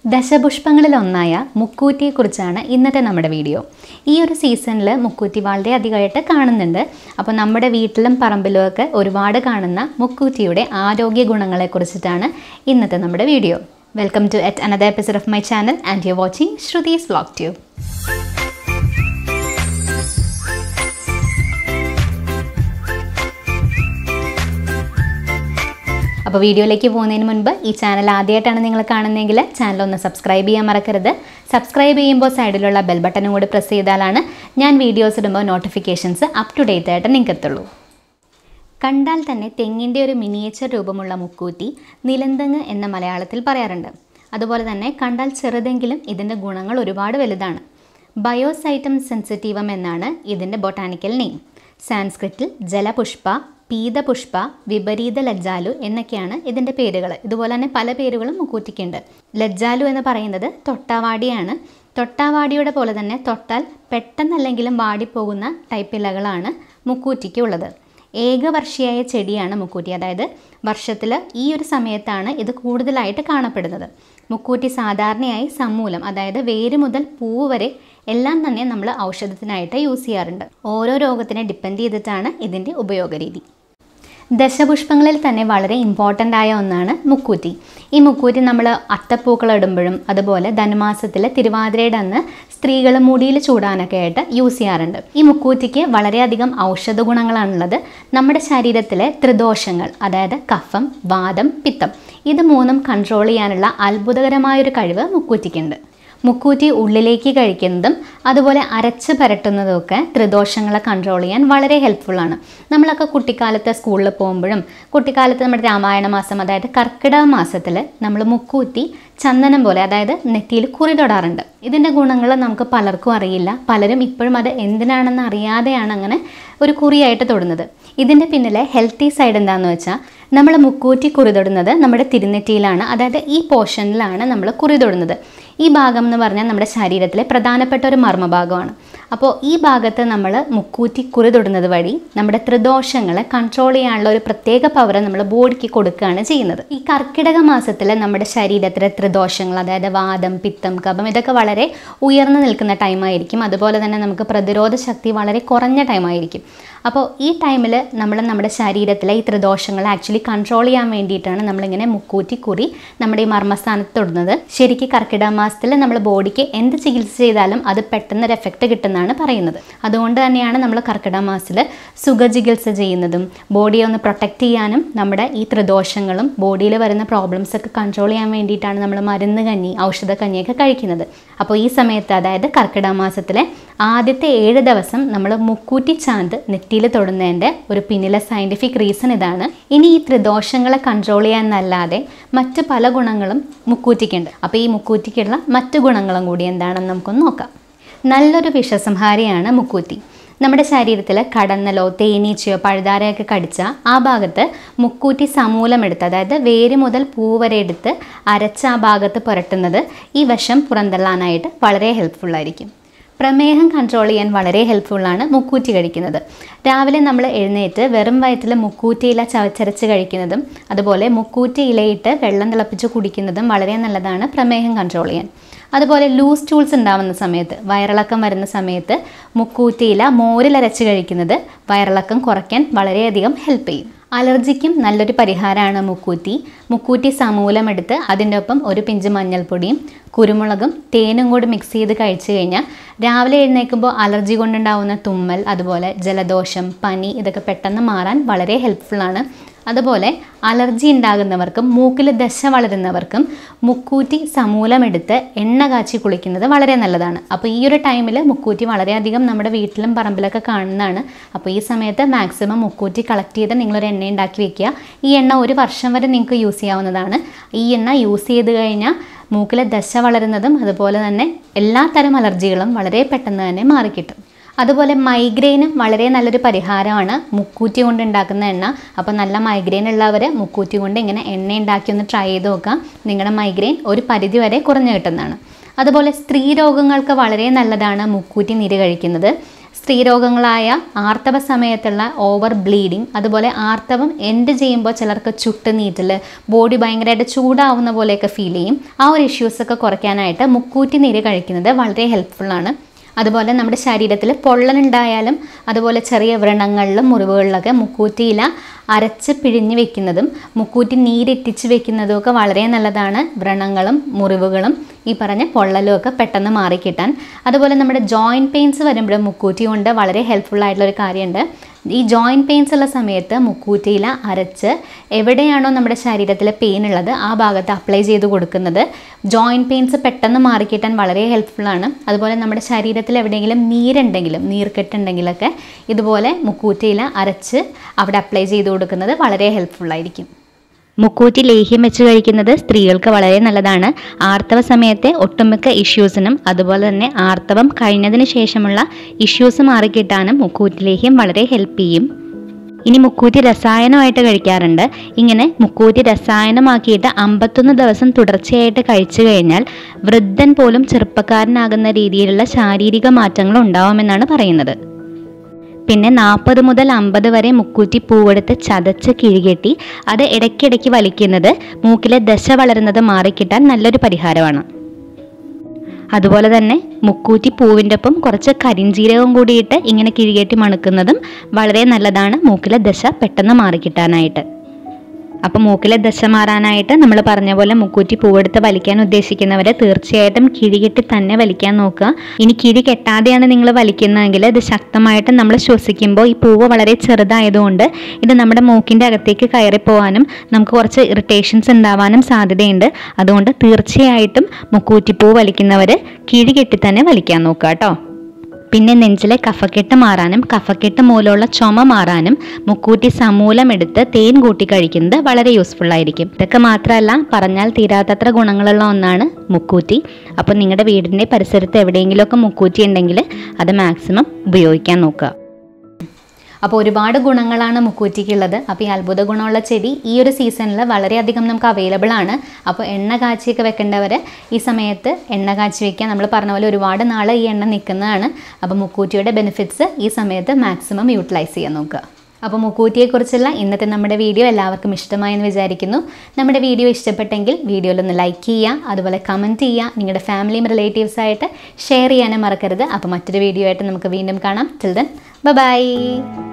ദശപുഷ്പങ്ങളിൽ ഒന്നായ മുക്കൂറ്റിയെക്കുറിച്ചാണ് ഇന്നത്തെ നമ്മുടെ വീഡിയോ ഈ ഒരു സീസണിൽ മുക്കൂറ്റി വളരെ അധികമായിട്ട് കാണുന്നുണ്ട് അപ്പോൾ നമ്മുടെ വീട്ടിലും പറമ്പിലും ഒക്കെ ഒരുപാട് കാണുന്ന മുക്കൂറ്റിയുടെ ആരോഗ്യ ഗുണങ്ങളെക്കുറിച്ചിട്ടാണ് ഇന്നത്തെ നമ്മുടെ video welcome to yet another episode of my channel and you watching Shruti's vlog tube അപ്പോൾ വീഡിയോയിലേക്ക് പോകുന്നതിന് മുൻപ് ഈ ചാനൽ ആദ്യമായിട്ടാണ് നിങ്ങൾ കാണുന്നതെങ്കിൽ ചാനൽ ഒന്ന് സബ്സ്ക്രൈബ് ചെയ്യാൻ മറക്കരുത് സബ്സ്ക്രൈബ് ചെയ്യുമ്പോൾ സൈഡിലുള്ള ബെൽ ബട്ടണും കൂടി പ്രസ് ചെയ്താലാണ് ഞാൻ വീഡിയോസ് ഇടുമ്പോൾ നോട്ടിഫിക്കേഷൻസ് അപ് ടു ഡേറ്റ് ആയിട്ട് നിങ്ങൾക്ക് എത്തുള്ളൂ കണ്ടാൽ തന്നെ തെങ്ങിൻ്റെ ഒരു മിനിയേച്ചർ രൂപമുള്ള മുക്കൂറ്റി നിലന്തങ്ങ് എന്ന മലയാളത്തിൽ പറയാറുണ്ട് അതുപോലെ തന്നെ കണ്ടാൽ ചെറുതെങ്കിലും ഇതിൻ്റെ ഗുണങ്ങൾ ഒരുപാട് വലുതാണ് ബയോസൈറ്റം സെൻസിറ്റീവം എന്നാണ് ഇതിൻ്റെ ബൊട്ടാനിക്കൽ നെയിം സാൻസ്ക്രിറ്റിൽ ജലപുഷ്പ പീതപുഷ്പ വിപരീത ലജ്ജാലു എന്നൊക്കെയാണ് ഇതിൻ്റെ പേരുകൾ ഇതുപോലെ തന്നെ പല പേരുകളും മുക്കൂറ്റിക്കുണ്ട് ലജ്ജാലു എന്ന് പറയുന്നത് തൊട്ടാവാടിയാണ് തൊട്ടാവാടിയുടെ പോലെ തന്നെ തൊട്ടാൽ പെട്ടെന്നല്ലെങ്കിലും വാടിപ്പോകുന്ന ടൈപ്പ് ഇലകളാണ് മുക്കൂറ്റിക്ക് ഉള്ളത് ഏകവർഷിയായ ചെടിയാണ് മുക്കൂറ്റി അതായത് വർഷത്തിൽ ഈ ഒരു സമയത്താണ് ഇത് കൂടുതലായിട്ട് കാണപ്പെടുന്നത് മുക്കൂറ്റി സാധാരണയായി സമൂലം അതായത് വേര് മുതൽ പൂവ് വരെ എല്ലാം തന്നെ നമ്മൾ ഔഷധത്തിനായിട്ട് യൂസ് ചെയ്യാറുണ്ട് ഓരോ രോഗത്തിനെ ഡിപ്പെൻഡ് ചെയ്തിട്ടാണ് ഇതിൻ്റെ ഉപയോഗരീതി ദശപുഷ്പങ്ങളിൽ തന്നെ വളരെ ഇമ്പോർട്ടൻ്റ് ആയ ഒന്നാണ് മുക്കൂറ്റി ഈ മുക്കൂറ്റി നമ്മൾ അത്തപ്പൂക്കൾ ഇടുമ്പോഴും അതുപോലെ ധനുമാസത്തിൽ തിരുവാതിരയുടെ അന്ന് സ്ത്രീകൾ മുടിയിൽ ചൂടാനൊക്കെ ആയിട്ട് യൂസ് ചെയ്യാറുണ്ട് ഈ മുക്കൂറ്റിക്ക് വളരെയധികം ഔഷധ ഗുണങ്ങളാണുള്ളത് നമ്മുടെ ശരീരത്തിലെ ത്രിദോഷങ്ങൾ അതായത് കഫം വാദം പിത്തം ഇത് മൂന്നും കൺട്രോൾ ചെയ്യാനുള്ള അത്ഭുതകരമായൊരു കഴിവ് മുക്കൂറ്റിക്കുണ്ട് മുക്കൂറ്റി ഉള്ളിലേക്ക് കഴിക്കുന്നതും അതുപോലെ അരച്ച് പരട്ടുന്നതുമൊക്കെ ത്രിദോഷങ്ങളെ കൺട്രോൾ ചെയ്യാൻ വളരെ ഹെൽപ്ഫുള്ളാണ് നമ്മളൊക്കെ കുട്ടിക്കാലത്ത് സ്കൂളിൽ പോകുമ്പോഴും കുട്ടിക്കാലത്ത് നമ്മുടെ രാമായണ മാസം അതായത് കർക്കിടക മാസത്തിൽ നമ്മൾ മുക്കൂറ്റി ചന്ദനം പോലെ അതായത് നെറ്റിയിൽ കുറി തൊടാറുണ്ട് ഇതിൻ്റെ ഗുണങ്ങൾ നമുക്ക് പലർക്കും അറിയില്ല പലരും ഇപ്പോഴും അത് എന്തിനാണെന്ന് അറിയാതെയാണ് അങ്ങനെ ഒരു കുറിയായിട്ട് തൊടുന്നത് ഇതിൻ്റെ പിന്നിലെ ഹെൽത്തി സൈഡ് എന്താണെന്ന് വെച്ചാൽ നമ്മൾ മുക്കൂറ്റി കുറി തൊടുന്നത് നമ്മുടെ തിരുനെറ്റിയിലാണ് അതായത് ഈ പോർഷനിലാണ് നമ്മൾ കുറി തൊടുന്നത് ഈ ഭാഗം എന്ന് പറഞ്ഞാൽ നമ്മുടെ ശരീരത്തിലെ പ്രധാനപ്പെട്ട ഒരു മർമ്മഭാഗമാണ് അപ്പോൾ ഈ ഭാഗത്ത് നമ്മൾ മുക്കൂറ്റി കുറി തൊടുന്നത് വഴി നമ്മുടെ ത്രിദോഷങ്ങളെ കൺട്രോൾ ചെയ്യാനുള്ള ഒരു പ്രത്യേക പവർ നമ്മൾ ബോഡിക്ക് കൊടുക്കുകയാണ് ചെയ്യുന്നത് ഈ കർക്കിടക മാസത്തിൽ നമ്മുടെ ശരീരത്തിലെ ത്രിദോഷങ്ങൾ അതായത് വാദം പിത്തം കഫം ഇതൊക്കെ വളരെ ഉയർന്നു നിൽക്കുന്ന ടൈമായിരിക്കും അതുപോലെ തന്നെ നമുക്ക് പ്രതിരോധ ശക്തി വളരെ കുറഞ്ഞ ടൈമായിരിക്കും അപ്പോൾ ഈ ടൈമിൽ നമ്മൾ നമ്മുടെ ശരീരത്തിലെ ഈ ത്രിദോഷങ്ങളെ ആക്ച്വലി കൺട്രോൾ ചെയ്യാൻ വേണ്ടിയിട്ടാണ് നമ്മളിങ്ങനെ മുക്കൂറ്റി കുറി നമ്മുടെ ഈ മർമ്മസ്ഥാനത്ത് തൊടുന്നത് ശരിക്കും കർക്കിടക മാസത്തിൽ നമ്മൾ ബോഡിക്ക് എന്ത് ചികിത്സ ചെയ്താലും അത് പെട്ടെന്നൊരു എഫക്റ്റ് കിട്ടുന്നതാണ് പറയുന്നത് അതുകൊണ്ട് തന്നെയാണ് നമ്മൾ കർക്കിടക മാസത്തിൽ സുഖചികിത്സ ചെയ്യുന്നതും ബോഡിയെ ഒന്ന് പ്രൊട്ടക്റ്റ് ചെയ്യാനും നമ്മുടെ ഈ ത്രിദോഷങ്ങളും ബോഡിയിൽ വരുന്ന പ്രോബ്ലംസ് ഒക്കെ കൺട്രോൾ ചെയ്യാൻ വേണ്ടിയിട്ടാണ് നമ്മൾ മരുന്ന് കഞ്ഞി ഔഷധ കഞ്ഞിയൊക്കെ കഴിക്കുന്നത് അപ്പോൾ ഈ സമയത്ത് അതായത് കർക്കിടക മാസത്തിലെ ആദ്യത്തെ ഏഴ് ദിവസം നമ്മൾ മുക്കൂറ്റി ചാന്ത് നെറ്റിയിൽ തൊടുന്നതിൻ്റെ ഒരു പിന്നിലെ സയൻറ്റിഫിക് റീസൺ ഇതാണ് ഇനി ഈ ത്രിദോഷങ്ങളെ കൺട്രോൾ ചെയ്യാനല്ലാതെ മറ്റ് പല ഗുണങ്ങളും മുക്കൂറ്റിക്കുണ്ട് അപ്പോൾ ഈ മുക്കൂറ്റിക്കുള്ള മറ്റു ഗുണങ്ങളും കൂടി എന്താണെന്ന് നമുക്കൊന്ന് നോക്കാം നല്ലൊരു വിഷസംഹാരിയാണ് മുക്കൂറ്റി നമ്മുടെ ശരീരത്തിൽ കടന്നലോ തേനീച്ചയോ പഴുതാരയൊക്കെ കടിച്ച ആ ഭാഗത്ത് മുക്കൂറ്റി സമൂലമെടുത്ത് അതായത് വേര് മുതൽ പൂ വരെ എടുത്ത് അരച്ച ആ ഭാഗത്ത് പുരട്ടുന്നത് ഈ വിഷം പുറന്തള്ളാനായിട്ട് വളരെ ഹെൽപ്ഫുള്ളായിരിക്കും പ്രമേഹം കൺട്രോൾ ചെയ്യാൻ വളരെ ഹെൽപ്ഫുള്ളാണ് മുക്കൂറ്റി കഴിക്കുന്നത് രാവിലെ നമ്മൾ എഴുന്നേറ്റ് വെറും വയറ്റിൽ മുക്കൂറ്റി ഇല ചവച്ചരച്ച് കഴിക്കുന്നതും അതുപോലെ മുക്കൂറ്റി ഇലയിട്ട് വെള്ളം തിളപ്പിച്ച് കുടിക്കുന്നതും വളരെ നല്ലതാണ് പ്രമേഹം കൺട്രോൾ ചെയ്യാൻ അതുപോലെ ലൂസ് ടൂൾസ് ഉണ്ടാവുന്ന സമയത്ത് വയറിളക്കം വരുന്ന സമയത്ത് മുക്കൂറ്റിയില മോരിലരച്ച് കഴിക്കുന്നത് വയറിളക്കം കുറയ്ക്കാൻ വളരെയധികം ഹെൽപ്പ് ചെയ്യും അലർജിക്കും നല്ലൊരു പരിഹാരമാണ് മുക്കൂറ്റി മുക്കൂറ്റി സമൂലമെടുത്ത് അതിൻ്റെ ഒപ്പം ഒരു പിഞ്ച് മഞ്ഞൾപ്പൊടിയും കുരുമുളകും തേനും കൂടി മിക്സ് ചെയ്ത് കഴിച്ചു കഴിഞ്ഞാൽ രാവിലെ എഴുന്നേൽക്കുമ്പോൾ അലർജി കൊണ്ടുണ്ടാവുന്ന തുമ്മൽ അതുപോലെ ജലദോഷം പനി ഇതൊക്കെ പെട്ടെന്ന് മാറാൻ വളരെ ഹെൽപ്ഫുള്ളാണ് അതുപോലെ അലർജി ഉണ്ടാകുന്നവർക്കും മൂക്കിൽ ദശ വളരുന്നവർക്കും മുക്കൂറ്റി സമൂലമെടുത്ത് എണ്ണ കാച്ചി കുളിക്കുന്നത് വളരെ നല്ലതാണ് അപ്പോൾ ഈ ഒരു ടൈമിൽ മുക്കൂറ്റി വളരെയധികം നമ്മുടെ വീട്ടിലും പറമ്പിലൊക്കെ കാണുന്നതാണ് അപ്പോൾ ഈ സമയത്ത് മാക്സിമം മുക്കൂറ്റി കളക്ട് ചെയ്ത് നിങ്ങളൊരു എണ്ണ ഉണ്ടാക്കി വെക്കുക ഈ എണ്ണ ഒരു വർഷം വരെ നിങ്ങൾക്ക് യൂസ് ചെയ്യാവുന്നതാണ് ഈ എണ്ണ യൂസ് ചെയ്ത് കഴിഞ്ഞാൽ മൂക്കിലെ ദശ വളരുന്നതും അതുപോലെ തന്നെ എല്ലാ തരം അലർജികളും വളരെ പെട്ടെന്ന് തന്നെ മാറിക്കിട്ടും അതുപോലെ മൈഗ്രെയിനും വളരെ നല്ലൊരു പരിഹാരമാണ് മുക്കൂറ്റി കൊണ്ട് ഉണ്ടാക്കുന്ന എണ്ണ അപ്പോൾ നല്ല മൈഗ്രെയിൻ ഉള്ളവർ മുക്കൂറ്റി കൊണ്ട് ഇങ്ങനെ എണ്ണ ഉണ്ടാക്കി ഒന്ന് ട്രൈ ചെയ്ത് നോക്കാം നിങ്ങളുടെ മൈഗ്രെയിൻ ഒരു പരിധി വരെ കുറഞ്ഞു കിട്ടുന്നതാണ് അതുപോലെ സ്ത്രീ രോഗങ്ങൾക്ക് വളരെ നല്ലതാണ് മുക്കൂറ്റി നീര് കഴിക്കുന്നത് സ്ത്രീരോഗങ്ങളായ ആർത്തവ സമയത്തുള്ള ഓവർ ബ്ലീഡിങ് അതുപോലെ ആർത്തവം എൻഡ് ചെയ്യുമ്പോൾ ചിലർക്ക് ചുട്ട് നീറ്റൽ ബോഡി ഭയങ്കരമായിട്ട് ചൂടാവുന്ന പോലെയൊക്കെ ഫീൽ ചെയ്യും ആ ഒരു ഇഷ്യൂസൊക്കെ കുറയ്ക്കാനായിട്ട് മുക്കൂറ്റി നീര് കഴിക്കുന്നത് വളരെ ഹെൽപ്ഫുള്ളാണ് അതുപോലെ നമ്മുടെ ശരീരത്തിൽ പൊള്ളലുണ്ടായാലും അതുപോലെ ചെറിയ വ്രണങ്ങളിലും മുറിവുകളിലൊക്കെ മുക്കൂറ്റിയില അരച്ച് പിഴിഞ്ഞ് വെക്കുന്നതും മുക്കൂറ്റി നീരെറ്റിച്ച് വെക്കുന്നതും ഒക്കെ വളരെ നല്ലതാണ് വ്രണങ്ങളും മുറിവുകളും ഈ പറഞ്ഞ പൊള്ളലും ഒക്കെ പെട്ടെന്ന് മാറിക്കിട്ടാൻ അതുപോലെ നമ്മുടെ ജോയിൻറ്റ് പെയിൻസ് വരുമ്പോഴും മുക്കൂറ്റി കൊണ്ട് വളരെ ഹെൽപ്ഫുൾ ആയിട്ടുള്ള ഒരു കാര്യമുണ്ട് ഈ ജോയിൻറ്റ് പെയിൻസ് ഉള്ള സമയത്ത് മുക്കൂറ്റിയില അരച്ച് എവിടെയാണോ നമ്മുടെ ശരീരത്തിൽ പെയിൻ ഉള്ളത് ആ ഭാഗത്ത് അപ്ലൈ ചെയ്ത് കൊടുക്കുന്നത് ജോയിൻറ്റ് പെയിൻസ് പെട്ടെന്ന് മാറിക്കിട്ടാൻ വളരെ ഹെൽപ്ഫുള്ളാണ് അതുപോലെ നമ്മുടെ ശരീരത്തിൽ എവിടെയെങ്കിലും നീരുണ്ടെങ്കിലും നീർക്കെട്ടുണ്ടെങ്കിലൊക്കെ ഇതുപോലെ മുക്കൂറ്റിയില അരച്ച് അവിടെ അപ്ലൈ ചെയ്ത് കൊടുക്കുന്നത് വളരെ ഹെൽപ്ഫുള്ളായിരിക്കും മുക്കൂറ്റി ലേഹ്യം വെച്ച് കഴിക്കുന്നത് സ്ത്രീകൾക്ക് വളരെ നല്ലതാണ് ആർത്തവ സമയത്തെ ഒട്ടുമിക്ക ഇഷ്യൂസിനും അതുപോലെ തന്നെ ആർത്തവം കഴിഞ്ഞതിന് ശേഷമുള്ള ഇഷ്യൂസ് മാറിക്കിട്ടാനും മുക്കൂറ്റി ലേഹ്യം വളരെ ഹെൽപ്പ് ചെയ്യും ഇനി മുക്കൂറ്റി രസായനമായിട്ട് കഴിക്കാറുണ്ട് ഇങ്ങനെ മുക്കൂറ്റി രസായനമാക്കിയിട്ട് അമ്പത്തൊന്ന് ദിവസം തുടർച്ചയായിട്ട് കഴിച്ചു കഴിഞ്ഞാൽ വൃദ്ധൻ പോലും ചെറുപ്പക്കാരനാകുന്ന രീതിയിലുള്ള ശാരീരിക മാറ്റങ്ങൾ ഉണ്ടാവുമെന്നാണ് പറയുന്നത് പിന്നെ നാൽപ്പത് മുതൽ അമ്പത് വരെ മുക്കൂറ്റി പൂവെടുത്ത് ചതച്ച് കിഴികെട്ടി അത് ഇടയ്ക്കിടയ്ക്ക് വലിക്കുന്നത് മൂക്കിലെ ദശ വളരുന്നത് മാറിക്കിട്ടാൻ നല്ലൊരു പരിഹാരമാണ് അതുപോലെ തന്നെ മുക്കൂറ്റി പൂവിൻ്റെ ഒപ്പം കുറച്ച് കരിഞ്ചീരകം കൂടിയിട്ട് ഇങ്ങനെ കിഴികേറ്റി മണക്കുന്നതും വളരെ നല്ലതാണ് മൂക്കിലെ ദശ പെട്ടെന്ന് മാറിക്കിട്ടാനായിട്ട് അപ്പോൾ മൂക്കിലെ ദശ മാറാനായിട്ട് നമ്മൾ പറഞ്ഞ പോലെ മുക്കൂറ്റി പൂവെടുത്ത് വലിക്കാൻ ഉദ്ദേശിക്കുന്നവരെ തീർച്ചയായിട്ടും കിഴികെട്ടി തന്നെ വലിക്കാൻ നോക്കുക ഇനി കിഴി കെട്ടാതെയാണ് നിങ്ങൾ വലിക്കുന്നതെങ്കിൽ ഇത് ശക്തമായിട്ട് നമ്മൾ ശ്വസിക്കുമ്പോൾ ഈ പൂവ് വളരെ ചെറുതായതുകൊണ്ട് ഇത് നമ്മുടെ മൂക്കിൻ്റെ അകത്തേക്ക് കയറിപ്പോവാനും നമുക്ക് കുറച്ച് ഇറിറ്റേഷൻസ് ഉണ്ടാവാനും സാധ്യതയുണ്ട് അതുകൊണ്ട് തീർച്ചയായിട്ടും മുക്കൂറ്റിപ്പൂ വലിക്കുന്നവർ കിഴി കെട്ടി തന്നെ വലിക്കാൻ നോക്കുക കേട്ടോ പിന്നെ നെഞ്ചിലെ കഫക്കെട്ട് മാറാനും കഫക്കെട്ട് മൂലമുള്ള ചുമ മാറാനും മുക്കൂറ്റി സമൂലം എടുത്ത് തേൻ കൂട്ടി കഴിക്കുന്നത് വളരെ യൂസ്ഫുൾ ആയിരിക്കും ഇതൊക്കെ മാത്രമല്ല പറഞ്ഞാൽ തീരാത്തത്ര ഗുണങ്ങളുള്ള ഒന്നാണ് മുക്കൂറ്റി അപ്പോൾ നിങ്ങളുടെ വീടിൻ്റെ പരിസരത്ത് എവിടെയെങ്കിലുമൊക്കെ മുക്കൂറ്റി ഉണ്ടെങ്കിൽ അത് മാക്സിമം ഉപയോഗിക്കാൻ നോക്കുക അപ്പോൾ ഒരുപാട് ഗുണങ്ങളാണ് മുക്കൂറ്റിക്കുള്ളത് അപ്പോൾ ഈ അത്ഭുത ഗുണമുള്ള ചെടി ഈ ഒരു സീസണിൽ വളരെയധികം നമുക്ക് അവൈലബിൾ ആണ് അപ്പോൾ എണ്ണ കാച്ചിയൊക്കെ വെക്കേണ്ടവർ ഈ സമയത്ത് എണ്ണ കാച്ചി വെക്കാൻ നമ്മൾ പറഞ്ഞ പോലെ ഒരുപാട് നാൾ ഈ എണ്ണ നിൽക്കുന്നതാണ് അപ്പോൾ മുക്കൂറ്റിയുടെ ബെനിഫിറ്റ്സ് ഈ സമയത്ത് മാക്സിമം യൂട്ടിലൈസ് ചെയ്യാൻ നോക്കുക അപ്പോൾ മുക്കൂറ്റിയെക്കുറിച്ചുള്ള ഇന്നത്തെ നമ്മുടെ വീഡിയോ എല്ലാവർക്കും ഇഷ്ടമായെന്ന് വിചാരിക്കുന്നു നമ്മുടെ വീഡിയോ ഇഷ്ടപ്പെട്ടെങ്കിൽ വീഡിയോയിലൊന്ന് ലൈക്ക് ചെയ്യുക അതുപോലെ കമൻറ്റ് ചെയ്യുക നിങ്ങളുടെ ഫാമിലിയും റിലേറ്റീവ്സായിട്ട് ഷെയർ ചെയ്യാനും മറക്കരുത് അപ്പോൾ മറ്റൊരു വീഡിയോ ആയിട്ട് നമുക്ക് വീണ്ടും കാണാം ടിൽ ദെൻ ബൈ